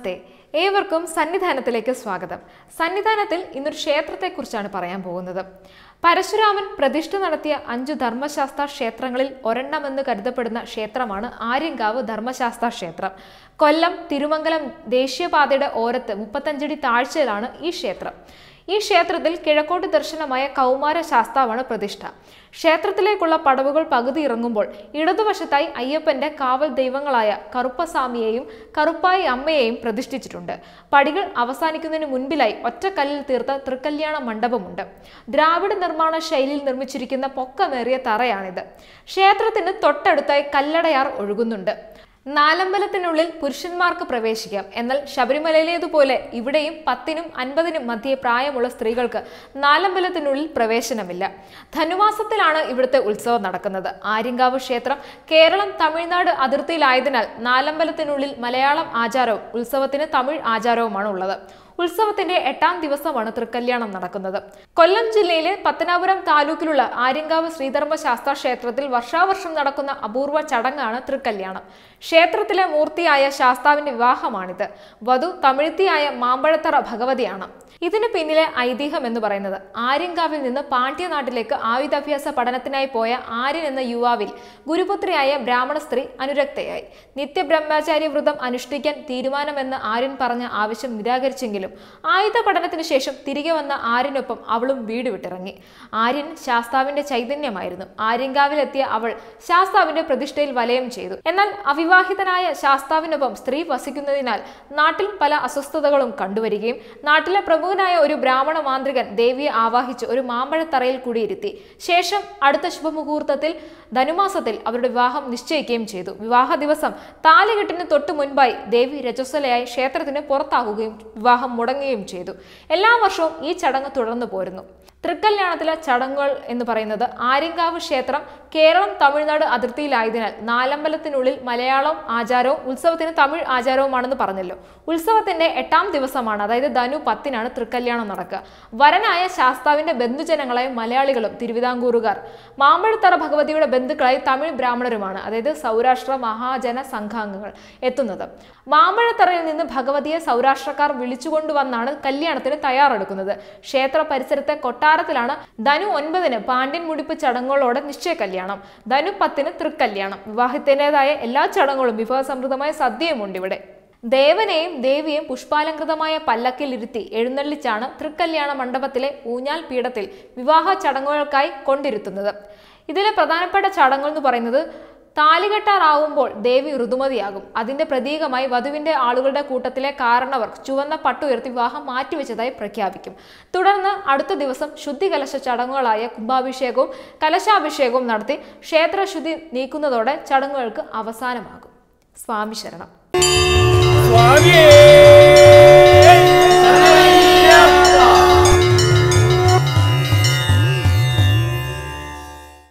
നമസ്തേ ഏവർക്കും സന്നിധാനത്തിലേക്ക് സ്വാഗതം സന്നിധാനത്തിൽ ഇന്നൊരു ക്ഷേത്രത്തെക്കുറിച്ചാണ് പറയാൻ പോകുന്നത് പരശുരാമൻ പ്രതിഷ്ഠ നടത്തിയ അഞ്ചു ധർമ്മശാസ്ത്ര ക്ഷേത്രങ്ങളിൽ ഒരെണ്ണമെന്ന് കരുതപ്പെടുന്ന ക്ഷേത്രമാണ് ആര്യങ്കാവ് ധർമ്മശാസ്ത്ര ക്ഷേത്രം കൊല്ലം തിരുമംഗലം ദേശീയപാതയുടെ ഓരത്ത് മുപ്പത്തഞ്ചടി താഴ്ചയിലാണ് ഈ ക്ഷേത്രം ഈ ക്ഷേത്രത്തിൽ കിഴക്കോട്ട് ദർശനമായ കൗമാര ശാസ്താവാണ് പ്രതിഷ്ഠ ക്ഷേത്രത്തിലേക്കുള്ള പടവുകൾ പകുതി ഇറങ്ങുമ്പോൾ ഇടതുവശത്തായി അയ്യപ്പന്റെ കാവൽ ദൈവങ്ങളായ കറുപ്പസ്വാമിയെയും കറുപ്പായി അമ്മയെയും പ്രതിഷ്ഠിച്ചിട്ടുണ്ട് പടികൾ അവസാനിക്കുന്നതിന് മുൻപിലായി ഒറ്റക്കല്ലിൽ തീർത്ത തൃക്കല്യാണ മണ്ഡപമുണ്ട് ദ്രാവിഡ നിർമ്മാണ ശൈലിയിൽ നിർമ്മിച്ചിരിക്കുന്ന പൊക്കമേറിയ തറയാണിത് ക്ഷേത്രത്തിന് തൊട്ടടുത്തായി കല്ലടയാർ ഒഴുകുന്നുണ്ട് നാലമ്പലത്തിനുള്ളിൽ പുരുഷന്മാർക്ക് പ്രവേശിക്കാം എന്നാൽ ശബരിമലയിലേതുപോലെ ഇവിടെയും പത്തിനും അൻപതിനും മധ്യേ പ്രായമുള്ള സ്ത്രീകൾക്ക് നാലമ്പലത്തിനുള്ളിൽ പ്രവേശനമില്ല ധനുമാസത്തിലാണ് ഇവിടുത്തെ ഉത്സവം നടക്കുന്നത് ആര്യങ്കാവ് ക്ഷേത്രം കേരളം തമിഴ്നാട് അതിർത്തിയിലായതിനാൽ നാലമ്പലത്തിനുള്ളിൽ മലയാളം ആചാരവും ഉത്സവത്തിന് തമിഴ് ആചാരവുമാണ് ഉള്ളത് ഉത്സവത്തിന്റെ എട്ടാം ദിവസമാണ് തൃക്കല്യാണം നടക്കുന്നത് കൊല്ലം ജില്ലയിലെ പത്തനാപുരം താലൂക്കിലുള്ള ആര്യങ്കാവ് ശ്രീധർമ്മ ശാസ്ത്ര ക്ഷേത്രത്തിൽ വർഷാവർഷം നടക്കുന്ന അപൂർവ ചടങ്ങാണ് തൃക്കല്യാണം ക്ഷേത്രത്തിലെ മൂർത്തിയായ ശാസ്താവിന്റെ വിവാഹമാണിത് വധു തമിഴ്ത്തിയായ മാമ്പഴത്തറ ഭഗവതിയാണ് ഇതിന് പിന്നിലെ ഐതിഹ്യം എന്ന് പറയുന്നത് ആര്യങ്കാവിൽ നിന്ന് പാണ്ഡ്യനാട്ടിലേക്ക് ആയുധാഭ്യാസ പഠനത്തിനായി പോയ ആര്യൻ എന്ന യുവാവിൽ ഗുരുപുത്രിയായ ബ്രാഹ്മണ സ്ത്രീ അനുരക്തയായി നിത്യബ്രഹ്മചാരി വ്രതം അനുഷ്ഠിക്കാൻ തീരുമാനമെന്ന് ആര്യൻ പറഞ്ഞ ആവശ്യം നിരാകരിച്ചെങ്കിലും ആയുധ പഠനത്തിന് ശേഷം തിരികെ വന്ന ആര്യനൊപ്പം അവളും വീട് വിട്ടിറങ്ങി ആര്യൻ ശാസ്താവിന്റെ ചൈതന്യമായിരുന്നു ആര്യങ്കാവിലെത്തിയ അവൾ ശാസ്താവിന്റെ പ്രതിഷ്ഠയിൽ വലയം ചെയ്തു എന്നാൽ അവിവാഹിതനായ ശാസ്താവിനൊപ്പം സ്ത്രീ വസിക്കുന്നതിനാൽ നാട്ടിൽ പല അസ്വസ്ഥതകളും കണ്ടുവരികയും നാട്ടിലെ പ്രമുഖനായ ഒരു ബ്രാഹ്മണ മാന്ത്രികൻ ദേവിയെ ആവാഹിച്ച് ഒരു മാമ്പഴത്തറയിൽ കുടിയിരുത്തി ശേഷം അടുത്ത ശുഭമുഹൂർത്തത്തിൽ ധനുമാസത്തിൽ അവരുടെ വിവാഹം നിശ്ചയിക്കുകയും ചെയ്തു വിവാഹ ദിവസം താലികെട്ടിന് തൊട്ടു മുൻപായി ദേവി രജസ്വലയായി ക്ഷേത്രത്തിന് പുറത്താക്കുകയും വിവാഹം മുടങ്ങുകയും ചെയ്തു എല്ലാ വർഷവും ഈ ചടങ്ങ് തുടർന്നു പോരുന്നു തൃക്കല്യാണത്തിലെ ചടങ്ങുകൾ എന്ന് പറയുന്നത് ആര്യങ്കാവ് ക്ഷേത്രം കേരളം തമിഴ്നാട് അതിർത്തിയിലായതിനാൽ നാലമ്പലത്തിനുള്ളിൽ മലയാളം ആചാരവും ഉത്സവത്തിന് തമിഴ് ആചാരവുമാണെന്ന് പറഞ്ഞല്ലോ ഉത്സവത്തിന്റെ എട്ടാം ദിവസമാണ് അതായത് ധനു പത്തിനാണ് തൃക്കല്യാണം നടക്കുക വരനായ ശാസ്താവിന്റെ ബന്ധുജനങ്ങളായ മലയാളികളും തിരുവിതാംകൂറുകാർ മാമ്പഴത്തറ ഭഗവതിയുടെ ബന്ധുക്കളായി തമിഴ് ബ്രാഹ്മണരുമാണ് അതായത് സൗരാഷ്ട്ര മഹാജന സംഘാംഗങ്ങൾ എത്തുന്നത് മാമ്പഴത്തറയിൽ നിന്ന് ഭഗവതിയെ സൗരാഷ്ട്രക്കാർ വിളിച്ചുകൊണ്ടുവന്നാണ് കല്യാണത്തിന് തയ്യാറെടുക്കുന്നത് ക്ഷേത്ര പരിസരത്തെ കൊട്ടാരത്തിലാണ് ധനു ഒൻപതിന് പാണ്ഡ്യൻ മുടിപ്പ് ചടങ്ങുകളോടെ നിശ്ചയ കല്യാണം ധനു പത്തിന് തൃക്കല്യാണം വിവാഹത്തിൻ്റെതായ എല്ലാ ചടങ്ങുകളും വിഭവസമൃദ്ധമായ സദ്യയുമുണ്ട് ഇവിടെ ദേവനെയും ദേവിയെയും പുഷ്പാലങ്കൃതമായ പല്ലക്കിൽ ഇരുത്തി എഴുന്നള്ളിച്ചാണ് തൃക്കല്യാണ മണ്ഡപത്തിലെ ഊഞ്ഞാൽ പീഠത്തിൽ വിവാഹ ചടങ്ങുകൾക്കായി കൊണ്ടിരുത്തുന്നത് ഇതിലെ പ്രധാനപ്പെട്ട ചടങ്ങുകൾ എന്ന് പറയുന്നത് താലികെട്ടാറാവുമ്പോൾ ദേവി ഋതുമതിയാകും അതിന്റെ പ്രതീകമായി വധുവിന്റെ ആളുകളുടെ കൂട്ടത്തിലെ കാരണവർ ചുവന്ന പട്ടുയർത്തി വിവാഹം മാറ്റിവെച്ചതായി പ്രഖ്യാപിക്കും തുടർന്ന് അടുത്ത ദിവസം ശുദ്ധി കലശ ചടങ്ങുകളായ കുംഭാഭിഷേകവും കലശാഭിഷേകവും നടത്തി ക്ഷേത്രശുദ്ധി നീക്കുന്നതോടെ ചടങ്ങുകൾക്ക് അവസാനമാകും സ്വാമി ശരണം